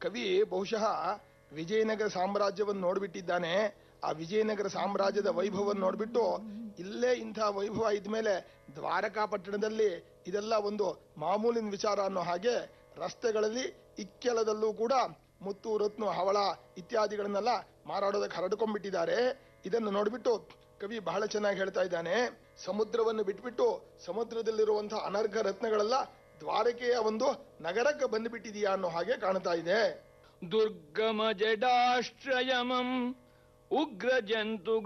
ಕವಿ ಬಹುಶಃ ವಿಜಯನಗರ ಸಾಮ್ರಾಜ್ಯವನ್ನು ನೋಡ್ಬಿಟ್ಟಿದ್ದಾನೆ ಆ ವಿಜಯನಗರ ಸಾಮ್ರಾಜ್ಯದ ವೈಭವವನ್ನು ನೋಡ್ಬಿಟ್ಟು ಇಲ್ಲೇ ಇಂಥ ವೈಭವ ಇದ್ಮೇಲೆ ದ್ವಾರಕಾ ಪಟ್ಟಣದಲ್ಲಿ ಇದೆಲ್ಲ ಒಂದು ಮಾಮೂಲಿನ ವಿಚಾರ ಅನ್ನೋ ಹಾಗೆ ರಸ್ತೆಗಳಲ್ಲಿ ಇಕ್ಕೆಲದಲ್ಲೂ ಕೂಡ ಮುತ್ತು ರತ್ನು ಹವಳ ಇತ್ಯಾದಿಗಳನ್ನೆಲ್ಲ ಮಾರಾಡೋದಕ್ಕೆ ಹರಡ್ಕೊಂಡ್ಬಿಟ್ಟಿದ್ದಾರೆ ಇದನ್ನು ನೋಡ್ಬಿಟ್ಟು ಕವಿ ಬಹಳ ಚೆನ್ನಾಗಿ ಹೇಳ್ತಾ ಇದ್ದಾನೆ ಸಮುದ್ರವನ್ನು ಬಿಟ್ಬಿಟ್ಟು ಸಮುದ್ರದಲ್ಲಿರುವಂತಹ ಅನರ್ಘ ರತ್ನಗಳೆಲ್ಲ ದ್ವಾರಕೆಯ ಒಂದು ನಗರಕ್ಕೆ ಬಂದುಬಿಟ್ಟಿದೆಯಾ ಅನ್ನೋ ಹಾಗೆ ಕಾಣ್ತಾ ಇದೆ ದುರ್ಗಮ ಜಡಾಶ್ರಯಮಂ ಉಗ್ರ ಜಂತು